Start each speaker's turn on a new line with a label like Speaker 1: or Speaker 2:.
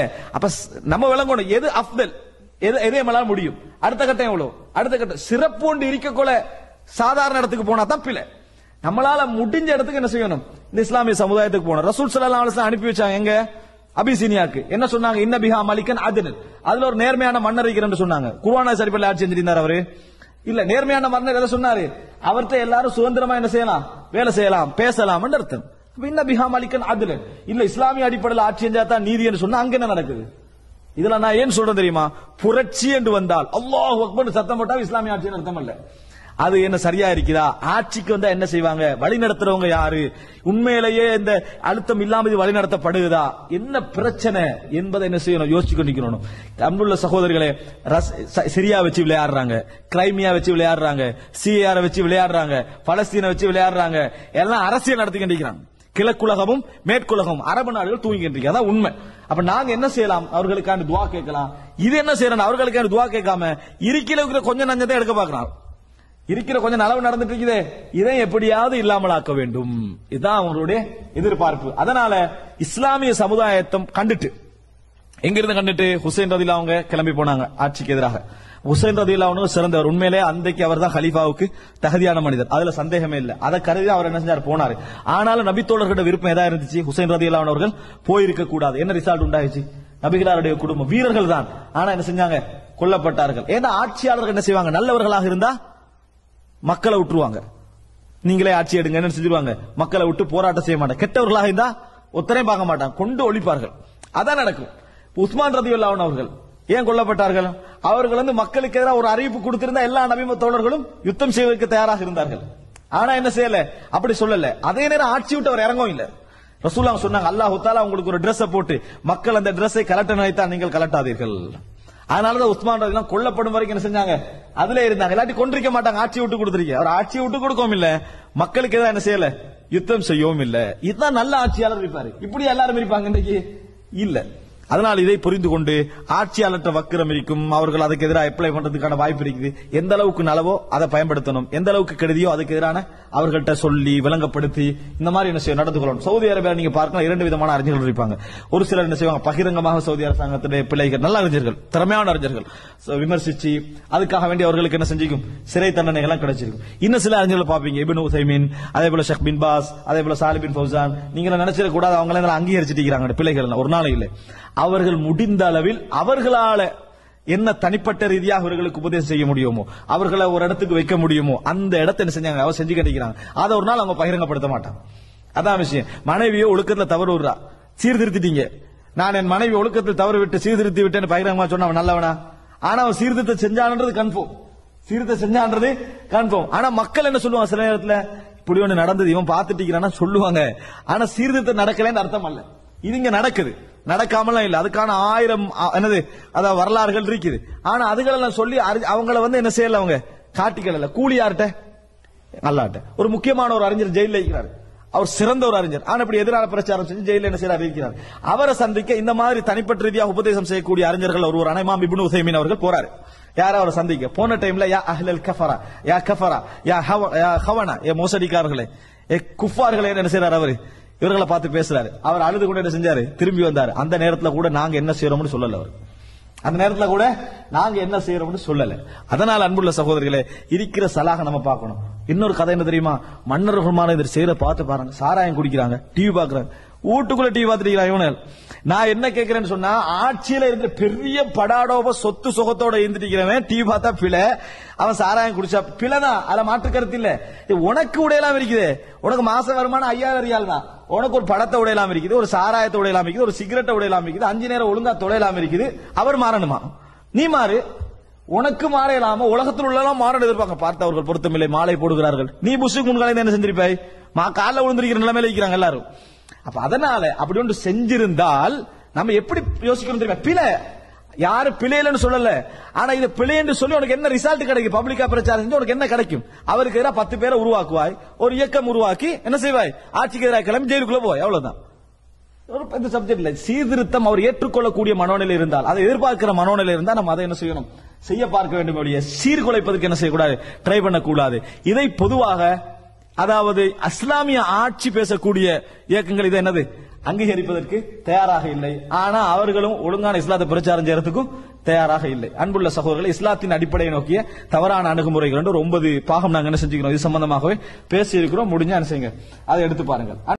Speaker 1: அப்ப ஸ்- நம்ம விளங்கணும் எது அஃப்தல் எது எது நம்மளால முடியும் அடுத்த கட்டம் எவ்வளவு அடுத்த கட்டம் சிறப்பு ஒன்று இருக்கக்குள்ள சாதாரண இடத்துக்கு போனா தான் பிழை நம்மளால முடிஞ்ச இடத்துக்கு என்ன செய்யணும் இந்த இஸ்லாமிய சமுதாயத்துக்கு போகணும் ரசூல் ஸல்லல்லாஹு அலைஹி வஸல்லம் அனுப்பி வச்சாங்க எங்க அபிசீனியாக்கு என்ன சொன்னாங்க இன்ன பிஹா மலிக்கன் அதில் அதுல ஒரு நேர்மையான மன்னர் இருக்கிறன்னு சொன்னாங்க குர்ஆனை சரிபல்ல ஆட்சி செஞ்சிருந்தார் அவரு இல்ல நேர்மையான மன்னர் எதை சொன்னாரு அவர்ட்ட எல்லாரும் சுதந்திரமா என்ன செய்யலாம் வேலை செய்யலாம் பேசலாம் அர்த்தம் அப்ப இன்ன பிஹா மலிக்கன் அதில் இல்ல இஸ்லாமிய அடிப்படையில் ஆட்சி செஞ்சா தான் நீதின்னு சொன்னா அங்க என்ன நடக்குது இதுல நான் ஏன் சொல்றேன் தெரியுமா புரட்சி என்று வந்தால் அல்லாஹ் அக்பர் சத்தம் போட்டா இஸ்லாமிய ஆட்சின்னு அர்த்தம் இல்ல அது என்ன சரியா இருக்குதா ஆட்சிக்கு வந்தா என்ன செய்வாங்க வழி நடத்துறவங்க யாரு உண்மையிலேயே இந்த அழுத்தம் இல்லாம இது வழி நடத்தப்படுதா என்ன பிரச்சனை என்பதை என்ன செய்யணும் யோசிச்சு கொண்டிருக்கணும் அன்புள்ள சகோதரர்களே ரஸ்- ச- சிரியா வச்சு விளையாடுறாங்க கிரைமியா வச்சு விளையாடுறாங்க சிஆர் வச்சு விளையாடுறாங்க பலஸ்தீனை வச்சு விளையாடுறாங்க எல்லாம் அரசியல் நடத்தி கொண்டிருக்கிறாங்க கிழக்குலகமும் மேற்குலகமும் அரபு நாடுகள் தூங்கிட்டு அதான் உண்மை அப்ப நாங்க என்ன செய்யலாம் அவர்களுக்கான துவா கேட்கலாம் இது என்ன செய்யணும் அவர்களுக்கான துவா கேட்காம இருக்கிற இருக்கிற கொஞ்சம் நஞ்சத்தை எடுக்க பார்க்கறான் இருக்கிற கொஞ்சம் நலவு நடந்துட்டு இருக்குதே இதை எப்படியாவது இல்லாமலாக்க வேண்டும் இதுதான் அவங்களுடைய எதிர்பார்ப்பு அதனால இஸ்லாமிய சமுதாயத்தை கண்டுட்டு எங்கிருந்து கண்டுட்டு ஹுசைன் ரதிலா அவங்க கிளம்பி போனாங்க ஆட்சிக்கு எதிராக ஹுசைன் ரதிலா அவங்க சிறந்தவர் உண்மையிலே அன்றைக்கு அவர் தான் ஹலீஃபாவுக்கு தகுதியான மனிதர் அதுல சந்தேகமே இல்ல அதை கருதி அவர் என்ன செஞ்சார் போனாரு ஆனாலும் நபித்தோழர்களோட விருப்பம் எதா இருந்துச்சு ஹுசைன் ரதிலா அவர்கள் போயிருக்க கூடாது என்ன ரிசல்ட் உண்டாயிடுச்சு நபிகளாருடைய குடும்பம் வீரர்கள் தான் ஆனா என்ன செஞ்சாங்க கொல்லப்பட்டார்கள் ஏன்னா ஆட்சியாளர்கள் என்ன செய்வாங்க நல்லவர்களாக இருந்தா மக்களை விட்டுருவாங்க நீங்களே ஆட்சி எடுங்க என்ன செஞ்சிருவாங்க மக்களை விட்டு போராட்டம் செய்ய மாட்டாங்க கெட்டவர்களாக இருந்தா ஒத்தரையும் பார்க்க மாட்டாங்க கொண்டு ஒழிப்பார்கள் அதான் நடக்கும் உஸ்மான் ரதி அவர்கள் ஏன் கொல்லப்பட்டார்கள் அவர்கள் வந்து மக்களுக்கு எதிராக ஒரு அறிவிப்பு கொடுத்திருந்தா எல்லா நபிம தோழர்களும் யுத்தம் செய்வதற்கு தயாராக இருந்தார்கள் ஆனா என்ன செய்யல அப்படி சொல்லல அதே நேரம் ஆட்சி விட்டு அவர் இறங்கவும் இல்ல ரசூலா சொன்னாங்க அல்லாஹ் தாலா உங்களுக்கு ஒரு Dress போட்டு மக்கள் அந்த Dress-ஐ கலட்ட நினைத்தா நீங்கள் கலட்டாதீர்கள் அதனாலதான் உஸ்மான் ரதிலாம் கொல்லப்படும் வரைக்கும் என்ன செஞ்சாங்க அதுல இருந்தாங்க இல்லாட்டி கொண்டிருக்க மாட்டாங்க ஆட்சி விட்டு கொடுத்துருக்கீங்க அவர் ஆட்சியை விட்டு கொடுக்கவும் இல்ல மக்களுக்கு எதாவது என்ன செய்யல யுத்தம் செய்யவும் இல்ல இதுதான் நல்ல ஆட்சியாளர் இருப்பாரு இப்படி எல்லாரும் இருப்பாங்க இன்னைக்கு இல்ல அதனால் இதை புரிந்து கொண்டு ஆட்சியாளர்கிட்ட வக்கிரம் இருக்கும் அவர்கள் அதுக்கு எதிராக அப்ளை பண்றதுக்கான வாய்ப்பு இருக்குது எந்த அளவுக்கு நலவோ அதை பயன்படுத்தணும் எந்த அளவுக்கு கெடுதியோ அதுக்கு எதிரான அவர்கள்ட்ட சொல்லி விளங்கப்படுத்தி இந்த மாதிரி என்ன செய்ய நடந்து கொள்ளணும் சவுதி அரேபியா நீங்க பார்க்கலாம் இரண்டு விதமான அறிஞர்கள் இருப்பாங்க ஒரு சிலர் என்ன செய்வாங்க பகிரங்கமாக சவுதி அரசாங்கத்துடைய பிள்ளைகள் நல்ல அறிஞர்கள் திறமையான அறிஞர்கள் So, விமர்சிச்சு அதுக்காக வேண்டி அவர்களுக்கு என்ன செஞ்சிக்கும் சிறை தண்டனைகள் எல்லாம் கிடைச்சிருக்கும் இன்னும் சில அறிஞர்கள் பாப்பீங்க இபின் உசைமின் அதே போல ஷேக் பின் பாஸ் அதே போல சாலிபின் ஃபௌசான் நீங்க நினைச்சிட கூடாது அவங்க எல்லாம் அங்கீகரிச்சிட்டு இருக்கிறாங்க பிள்ளைகள் எல்லாம் ஒரு நாளையில் அவர்கள் முடிந்த அளவில் அவர்களால என்ன தனிப்பட்ட ரீதியாக அவர்களுக்கு உபதேசம் செய்ய முடியுமோ அவர்களை ஒரு இடத்துக்கு வைக்க முடியுமோ அந்த இடத்தை என்ன செஞ்சாங்க அவர் செஞ்சு கிடைக்கிறாங்க அதை ஒரு நாள் அவங்க பகிரங்கப்படுத்த மாட்டாங்க அதான் விஷயம் மனைவியோ ஒழுக்கத்துல தவறு விடுறா சீர்திருத்திட்டீங்க நான் என் மனைவி ஒழுக்கத்தில் தவறு விட்டு சீர்திருத்தி விட்டேன்னு பகிரங்கமா சொன்ன அவன் நல்லவனா ஆனா அவன் சீர்திருத்தம் செஞ்சான்றது கன்ஃபார்ம் சீர்திருத்தம் செஞ்சான்றது கன்ஃபார்ம் ஆனா மக்கள் என்ன சொல்லுவாங்க சில நேரத்துல இப்படி ஒண்ணு நடந்தது இவன் பார்த்துட்டு இருக்கிறான்னா சொல்லுவாங்க ஆனா சீர்திருத்தம் நடக்கலைன்னு அர்த்தம் அல்ல இது இங்க நடக்குது நடக்காமலாம் இல்ல அதுக்கான ஆயிரம் அ, என்னது அதாவது வரலாறுகள் இருக்குது ஆனா அதுகளெல்லாம் சொல்லி அறி- அவங்கள வந்து என்ன செய்யல அவங்க காட்டிக்கல கூலி யார்கிட்ட அல்லாட்ட ஒரு முக்கியமான ஒரு அறிஞர் ஜெயில இருக்கிறார் அவர் சிறந்த ஒரு அறிஞர் ஆனா இப்படி எதிரான பிரச்சாரம் செஞ்சு ஜெயில என்ன செய்யறாரு இருக்கிறார் அவரை சந்திக்க இந்த மாதிரி தனிப்பட்ட ரீதியாக உபதேசம் செய்யக்கூடிய அறிஞர்கள் ஒருவர் இமாம் இப்னு உசைமின் அவர்கள் போறாரு யார அவரை சந்திக்க போன டைம்ல யா அஹ்லல் கஃபரா யா கஃபரா யா ஹவ யா ஹவனா ஏ மோசடிக்காரர்களே ஏ குஃபார்களே என்ன செய்யறாரு அவரு இவர்களை பார்த்து பேசுறாரு அவர் அழுது கூட என்ன செஞ்சாரு திரும்பி வந்தாரு அந்த நேரத்துல கூட நாங்க என்ன செய்யறோம்னு சொல்லல அவர் அந்த நேரத்துல கூட நாங்க என்ன செய்யறோம்னு சொல்லல அதனால அன்புள்ள சகோதரிகளே இருக்கிற சலாக நம்ம பார்க்கணும் இன்னொரு கதை என்ன தெரியுமா மன்னர்கள் இதை செய்யற பார்த்து பாருங்க சாராயம் குடிக்கிறாங்க டிவி பாக்குறாங்க வீட்டுக்குள்ள டிவி பார்த்துட்டு இவனல் நான் என்ன கேட்கிறேன்னு சொன்னா ஆட்சியில இருந்த பெரிய படாடோப சொத்து சுகத்தோட இருந்துட்டு டிவி பார்த்தா பிழை அவன் சாராயம் குடிச்சா பிழைதான் அதுல மாற்று கருத்து இல்ல இது உனக்கு உடையலாம் இருக்குது உனக்கு மாச வருமானம் ஐயாயிரம் ரியால் தான் உனக்கு ஒரு படத்தை உடையலாம் இருக்குது ஒரு சாராயத்தை உடையலாம் இருக்குது ஒரு சிகரெட்டை உடையலாம் இருக்குது அஞ்சு நேரம் ஒழுங்கா தொடையலாம் இருக்குது அவர் மாறணுமா நீ மாறு உனக்கு மாற இல்லாம உலகத்தில் உள்ளலாம் மாறணும் எதிர்பார்க்க பார்த்து அவர்கள் பொருத்தமில்லை மாலை போடுகிறார்கள் நீ புஷுக்கு முன்காலே என்ன செஞ்சிருப்பாய் மா காலில் விழுந்திருக்கிற நிலைமையில இருக்கிறாங்க எல்லாரும் அப்ப அதனால அப்படி ஒன்று செஞ்சிருந்தால் நம்ம எப்படி யோசிக்கணும் தெரியுமா பிழை யாரு பிழைன்னு சொல்லல ஆனா இது பிழை என்று சொல்லி உனக்கு என்ன ரிசல்ட் கிடைக்கும் பப்ளிக்கா பிரச்சாரம் செஞ்சு உனக்கு என்ன கிடைக்கும் அவருக்கு எதிராக பத்து பேரை உருவாக்குவாய் ஒரு இயக்கம் உருவாக்கி என்ன செய்வாய் ஆட்சிக்கு எதிராக கிளம்பி ஜெயிலுக்குள்ள போய் அவ்வளவுதான் ஒரு இந்த சப்ஜெக்ட் இல்ல சீர்திருத்தம் அவர் ஏற்றுக்கொள்ளக்கூடிய மனோநிலை இருந்தால் அதை எதிர்பார்க்கிற மனோநிலை இருந்தால் நம்ம அதை என்ன செய்யணும் செய்ய பார்க்க வேண்டும் ஒழிய சீர்குலைப்பதற்கு என்ன செய்யக்கூடாது ட்ரை பண்ணக்கூடாது இதை பொதுவாக அதாவது அஸ்லாமிய ஆட்சி பேசக்கூடிய இயக்கங்கள் இது என்னது அங்கீகரிப்பதற்கு தயாராக இல்லை ஆனா அவர்களும் ஒழுங்கான இஸ்லாத்தை பிரச்சாரம் செய்யறதுக்கும் தயாராக இல்லை அன்புள்ள சகோதரர்கள் இஸ்லாத்தின் அடிப்படையை நோக்கிய தவறான அணுகுமுறைகள் என்று ஒரு ஒன்பது பாகம் நாங்க என்ன செஞ்சுக்கிறோம் இது சம்பந்தமாகவே பேசி இருக்கிறோம் முடிஞ்சா என்ன செய்யுங்க அதை எடுத்து பாருங்கள்